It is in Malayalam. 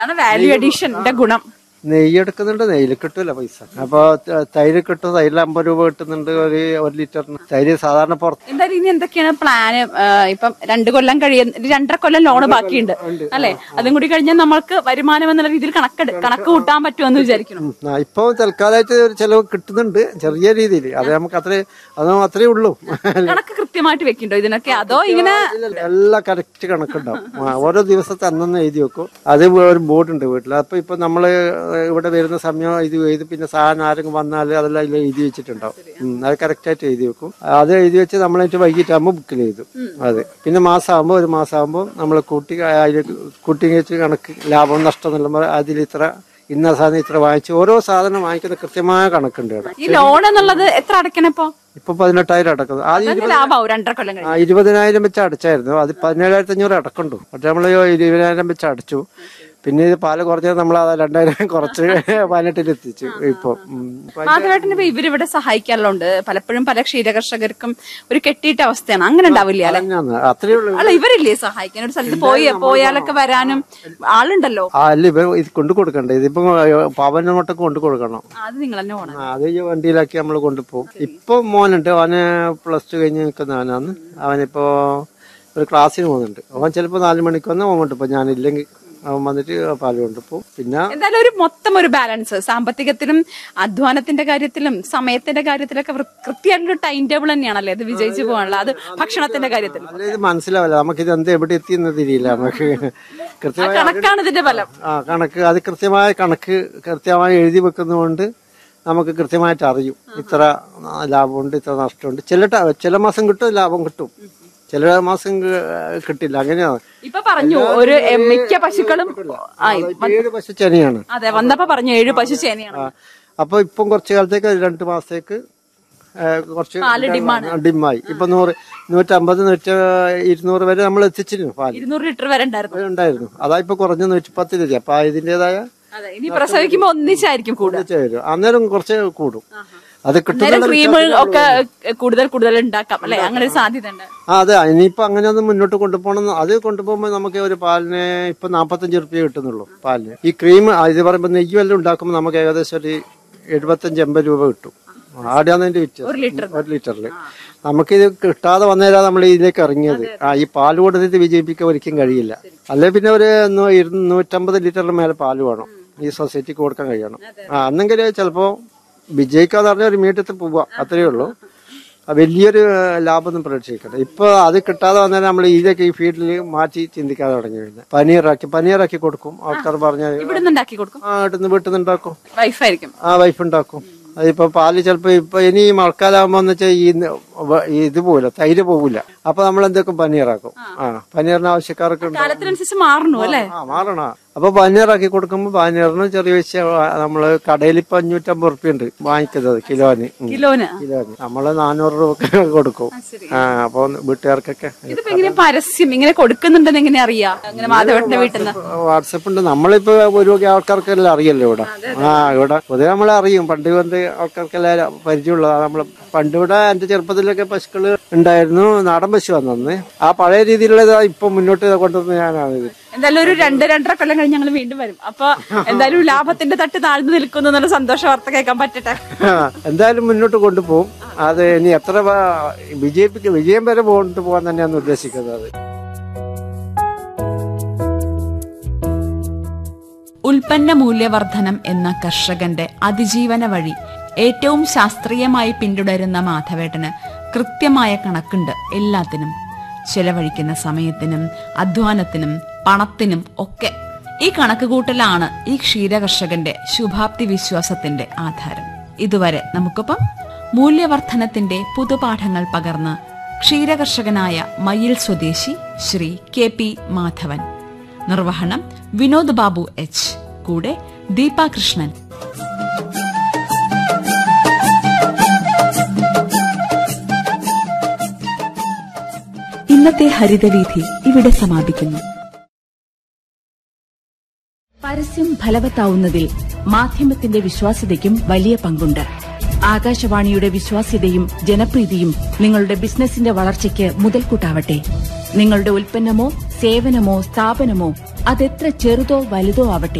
ആണ് വാല്യൂ അഡീഷന്റെ ഗുണം നെയ്യ് എടുക്കുന്നുണ്ട് നെയ്യിൽ കിട്ടൂല പൈസ അപ്പൊ ത- തൈര് കിട്ടും തൈരിൽ അമ്പത് രൂപ കിട്ടുന്നുണ്ട് ഒരു ഒരു ലിറ്ററിന് തൈര് സാധാരണ പുറത്ത് എന്തായാലും ഇനി എന്തൊക്കെയാണ് പ്ലാന് ഇപ്പം രണ്ട് കൊല്ലം കഴിയുന്ന രണ്ടര കൊല്ലം ലോണ് ബാക്കിയുണ്ട് അല്ലെ അതും കൂടി കഴിഞ്ഞാൽ നമ്മൾക്ക് വരുമാനം എന്നുള്ള രീതിയിൽ കണക്കെടു കണക്ക് കൂട്ടാൻ പറ്റുമെന്ന് വിചാരിക്കണം ഉം. ആ, ഇപ്പൊ തൽക്കാലമായിട്ട് ഒരു ചെലവ് കിട്ടുന്നുണ്ട് ചെറിയ രീതിയിൽ അത് നമുക്ക് അത്രേ അതും അത്രേ ഉള്ളൂ കണക്ക് കൃത്യമായിട്ട് വെക്കണ്ടോ ഇതിനൊക്കെ അതോ ഇങ്ങനെ എല്ലാം കറക്റ്റ് കണക്കുണ്ടാവും ആ, ഓരോ ദിവസത്തെ അന്നന്ന് എഴുതി വെക്കും അത് ഒരു ബോർഡ് ഉണ്ട് വീട്ടിൽ അപ്പൊ ഇപ്പൊ നമ്മള് ഇവിടെ വരുന്ന സമയം ഇത് എഴുതി പിന്നെ സാധനം ആരെങ്കിലും വന്നാൽ അതെല്ലാം ഇതിൽ എഴുതി വെച്ചിട്ടുണ്ടാവും ഉം, അത് കറക്റ്റ് ആയിട്ട് എഴുതി വെക്കും അത് എഴുതി വെച്ച് നമ്മളായിട്ട് വൈകിട്ടാകുമ്പോൾ ബുക്കിൽ എഴുതും അതെ പിന്നെ മാസമാകുമ്പോൾ ഒരു മാസമാകുമ്പോൾ നമ്മൾ കൂട്ടി അതിൽ കൂട്ടി വെച്ച് കണക്ക് ലാഭം നഷ്ടം എന്നുള്ള അതിൽ ഇത്ര ഇന്ന സാധനം ഇത്ര വാങ്ങിച്ച് ഓരോ സാധനം വാങ്ങിക്കുന്ന കൃത്യമായ കണക്കുണ്ട് ഇവിടെ ഈ ലോൺ എന്നുള്ളത് എത്ര അടയ്ക്കണപ്പോ ഇപ്പൊ പതിനെട്ടായിരം അടക്കുന്നത് ആദ്യം അതൊക്കെ ലാഭാവും രണ്ടര കൊല്ലം കഴിഞ്ഞ് ആ ഇരുപതിനായിരം വെച്ച് അടച്ചായിരുന്നു അത് പതിനേഴായിരത്തി അഞ്ഞൂറ് അടക്കണ്ടു പക്ഷെ നമ്മൾ ഇരുപതിനായിരം വെച്ച് അടച്ചു പിന്നെ ഇത് പാല് കുറഞ്ഞത് നമ്മൾ അത് രണ്ടായിരം കുറച്ച് പതിനെട്ടിൽ എത്തിച്ചു ഇപ്പൊ ഉം. ഇപ്പൊ മാധവേട്ടന് ഇപ്പൊ ഇവരിവിടെ സഹായിക്കാറുണ്ട് പലപ്പോഴും പല ക്ഷീരകർഷകർക്കും ഒരു കെട്ടിയിട്ട അവസ്ഥയാണ് അങ്ങനെ ഉണ്ടാവില്ല അല്ലെ അങ്ങനെയാണ്. അത്രേ ഉള്ളൂ അല്ല ഇവരില്ലേ സഹായിക്കാൻ ഒരു സ്ഥലത്ത് പോയി പോയാലൊക്കെ വരാനും ആളുണ്ടല്ലോ ആ അല്ല ഇവ ഇത് കൊണ്ടു കൊടുക്കണ്ടേ ഇതിപ്പോ പവന് മട്ടൊക്കെ കൊണ്ടു കൊടുക്കണം അത് നിങ്ങൾ തന്നെ പോണം ആ, അത് ഈ വണ്ടിയിലാക്കി നമ്മൾ കൊണ്ടുപോകും ഇപ്പൊ മോനുണ്ട് അവന് പ്ലസ് ടു കഴിഞ്ഞ് നിൽക്കുന്നവനാണ് അവനിപ്പോ ഒരു ക്ലാസ്സിന് പോകുന്നുണ്ട് അവൻ ചിലപ്പോ നാല് മണിക്ക് വന്ന് അവൻ കൊണ്ടുപോ ഞാനില്ലെങ്കിൽ അവൻ വന്നിട്ട് പാല് കൊണ്ടുപോകും പിന്നെ എന്തായാലും ഒരു മൊത്തം ഒരു ബാലൻസ് സാമ്പത്തികത്തിലും അധ്വാനത്തിന്റെ കാര്യത്തിലും സമയത്തിന്റെ കാര്യത്തിലൊക്കെ വൃ- കൃത്യമായിട്ടൊരു ടൈം ടേബിൾ തന്നെയാണല്ലേ ഇത് വിജയിച്ചു പോകാനുള്ള അത് ഭക്ഷണത്തിന്റെ കാര്യത്തിൽ അല്ല ഇത് മനസ്സിലാവില്ല നമുക്കിത് എന്ത് എവിടെ എത്തിയെന്ന് തിരിയില്ല നമുക്ക് ആ കൃത്യമായി കണക്കാണ് ഇതിന്റെ ഫലം ആ കണക്ക് അത് കൃത്യമായ കണക്ക് കൃത്യമായി എഴുതി വെക്കുന്നതുകൊണ്ട് നമുക്ക് കൃത്യമായിട്ട് അറിയും ഇത്ര ലാഭമുണ്ട് ഇത്ര നഷ്ടമുണ്ട് ചില ട- ചില മാസം കിട്ടും ലാഭം കിട്ടും ചില മാസം കി- കിട്ടില്ല അങ്ങനെയാണ് ഇപ്പൊ പറഞ്ഞു ഒരു എ, മിക്ക പശുക്കളും ആ, ഇപ്പൊ ഏഴ് പശു ചെനയാണ് അതെ വന്നപ്പോ പറഞ്ഞു ഏഴ് പശു ചേനയാണ് ആ, അപ്പൊ ഇപ്പം കുറച്ച് കാലത്തേക്ക് ഒരു രണ്ട് മാസത്തേക്ക് ഏ, കുറച്ച് ഡിമ്മായി ഇപ്പൊ നൂറ് നൂറ്റമ്പത് നൂറ്റി ഇരുന്നൂറ് വരെ നമ്മൾ എത്തിച്ചിരുന്നു പാല് ഇരുന്നൂറ് ലിറ്റർ വരെ ഉണ്ടായിരുന്നു ഉണ്ടായിരുന്നു അതാ ഇപ്പൊ കുറഞ്ഞ നൂറ്റി പത്തിലെത്തി അപ്പൊ ഇതിന്റേതായ അതെ ഇനി പ്രസവിക്കുമ്പോ ഒന്നിച്ചായിരിക്കും കൂടുതൽ ഒന്നിച്ച് വരും അന്നേരം കുറച്ച് കൂടും അത് കിട്ടുന്ന അന്നേരം ക്രീം ഒക്കെ കൂടുതൽ കൂടുതൽ ഉണ്ടാക്കാം അല്ലെ അങ്ങനെ ഒരു സാധ്യത ഉണ്ട് ആ അതെ ഇനിയിപ്പോ അങ്ങനെ ഒന്ന് മുന്നോട്ട് കൊണ്ടുപോകണം അത് കൊണ്ടുപോകുമ്പോൾ നമുക്ക് ഒരു പാലിന് ഇപ്പൊ നാപ്പത്തഞ്ച് റുപ്യ കിട്ടുന്നുള്ളൂ പാലിന് ഈ ക്രീം ഇത് പറയുമ്പോൾ നെയ്യ് വല്ലതും ഉണ്ടാക്കുമ്പോൾ നമുക്ക് ഏകദേശം ഒരു എഴുപത്തഞ്ച് എൺപത് രൂപ കിട്ടും ആടെയാണ് അതിന്റെ വിറ്റ് ഒരു ലിറ്റർ ഒരു ലിറ്ററിൽ നമുക്കിത് കിട്ടാതെ വന്നേരാ നമ്മൾ ഇതിലേക്ക് ഇറങ്ങിയത് ആ ഈ പാല് കൊടുത്തിട്ട് വിജയിപ്പിക്കാൻ ഒരിക്കലും കഴിയില്ല അല്ലെ പിന്നെ ഒരു നൂ- ഇരു- നൂറ്റമ്പത് ലിറ്ററിന് മേലെ പാല് വേണം ഈ സൊസൈറ്റിക്ക് കൊടുക്കാൻ കഴിയണം ആ അന്നെങ്കിൽ ചിലപ്പോ വിജയിക്കാന്ന് പറഞ്ഞാൽ ഒരു മീറ്റത്തിൽ പോവാ അത്രയേ ഉള്ളൂ ആ വലിയൊരു ലാഭമൊന്നും പ്രതീക്ഷിക്കണ്ട ഇപ്പൊ അത് കിട്ടാതെ വന്നാൽ നമ്മൾ ഇതിലേക്ക് ഈ ഫീൽഡിൽ മാറ്റി ചിന്തിക്കാതെ തുടങ്ങി കഴിഞ്ഞാൽ പനീറാക്കി പനീറാക്കി കൊടുക്കും ആൾക്കാർ പറഞ്ഞാൽ ഇവിടുന്ന് ഉണ്ടാക്കി കൊടുക്കും ആ വീട്ടിൽ നിന്ന് വീട്ടിൽ നിന്ന് ഉണ്ടാക്കും വൈഫായിരിക്കും ആ വൈഫ് ഉണ്ടാക്കും അതിപ്പോ പാല് ചിലപ്പോ ഇപ്പൊ ഇനി മഴക്കാലാകുമ്പോ വെച്ചാൽ ഈ ന- വ- ഈ ഇത് പോവില്ല തൈര് പോവില്ല അപ്പൊ നമ്മൾ എന്തൊക്കെ പനീറാക്കും ആ പനീറിന് ആവശ്യക്കാരൊക്കെ ഉണ്ട് കാലത്തിനനുസരിച്ച് മാറണു അല്ലെ ആ മാറണ അപ്പൊ പനീറാക്കി കൊടുക്കുമ്പോ പനീറിന് ചെറിയ പൈസ നമ്മള് കടയിൽ ഇപ്പൊ അഞ്ഞൂറ്റമ്പത് റുപ്യ ഉണ്ട് വാങ്ങിക്കുന്നത് കിലോന് ഉം. കിലോന് കിലോന് നമ്മള് നാനൂറ് രൂപ കൊടുക്കും ആ അപ്പൊ വീട്ടുകാർക്കൊക്കെ ഇതിപ്പോ എങ്ങനെ പരസ്യം ഇങ്ങനെ കൊടുക്കുന്നുണ്ടെന്ന് എങ്ങനെ അറിയാ അങ്ങനെ മാധവേട്ടന്റെ വീട്ടിൽ നിന്ന് വാട്സപ്പ് ഉണ്ട് നമ്മളിപ്പോ ഒരു ആൾക്കാർക്കെല്ലാം അറിയല്ലോ ഇവിടെ ആ ഇവിടെ പൊതുവെ നമ്മളെ അറിയും പണ്ട് പണ്ട് ആൾക്കാർക്കെല്ലാം പരിചയമുള്ളതാണ് നമ്മള് പണ്ട് ഇവിടെ എന്റെ ചെറുപ്പത്തിലൊക്കെ പശുക്കള് ഉണ്ടായിരുന്നു നാടൻ പശു വന്നു ആ പഴയ രീതിയിലുള്ളത് ഇപ്പൊ മുന്നോട്ട് കൊണ്ടുവന്ന് ഞാനാണ് ഇത് എന്തായാലും ഒരു രണ്ട് രണ്ടര കൊല്ലം കഴിഞ്ഞ് ഞങ്ങൾ വീണ്ടും വരും അപ്പൊ എന്തായാലും ലാഭത്തിന്റെ തട്ട് താഴ്ന്നു നിൽക്കുന്നു എന്നുള്ള സന്തോഷ വാർത്ത കേൾക്കാൻ പറ്റട്ടെ ആ, എന്തായാലും മുന്നോട്ട് കൊണ്ടുപോകും അത് ഇനി എത്ര വ- വിജയിപ്പിക്ക വിജയം വരെ കൊണ്ടു പോകാൻ തന്നെയാണ് ഉദ്ദേശിക്കുന്നത് ഉൽപ്പന്ന മൂല്യവർദ്ധനം എന്ന കർഷകന്റെ അതിജീവന വഴി ഏറ്റവും ശാസ്ത്രീയമായി പിന്തുടരുന്ന മാധവേട്ടന് കൃത്യമായ കണക്കുണ്ട് എല്ലാത്തിനും ചെലവഴിക്കുന്ന സമയത്തിനും അധ്വാനത്തിനും പണത്തിനും ഒക്കെ ഈ കണക്കുകൂട്ടലാണ് ഈ ക്ഷീരകർഷകന്റെ ശുഭാപ്തി വിശ്വാസത്തിന്റെ ആധാരം ഇതുവരെ നമുക്കൊപ്പം മൂല്യവർദ്ധനത്തിന്റെ പുതുപാഠങ്ങൾ പകർന്ന് ക്ഷീരകർഷകനായ മയിൽ സ്വദേശി ശ്രീ കെ പി മാധവൻ നിർവഹണം വിനോദ് ബാബു എച്ച് കൂടെ ദീപ കൃഷ്ണൻ ഇന്നത്തെ ഹരിതവീഥി ഇവിടെ സമാപിക്കുന്നു പരസ്യം ഫലവത്താവുന്നതിൽ മാധ്യമത്തിന്റെ വിശ്വാസ്യതയ്ക്കും വലിയ പങ്കുണ്ട് ആകാശവാണിയുടെ വിശ്വാസ്യതയും ജനപ്രീതിയും നിങ്ങളുടെ ബിസിനസിന്റെ വളർച്ചയ്ക്ക് മുതൽക്കൂട്ടാവട്ടെ നിങ്ങളുടെ ഉൽപ്പന്നമോ സേവനമോ സ്ഥാപനമോ അതെത്ര ചെറുതോ വലുതോ ആവട്ടെ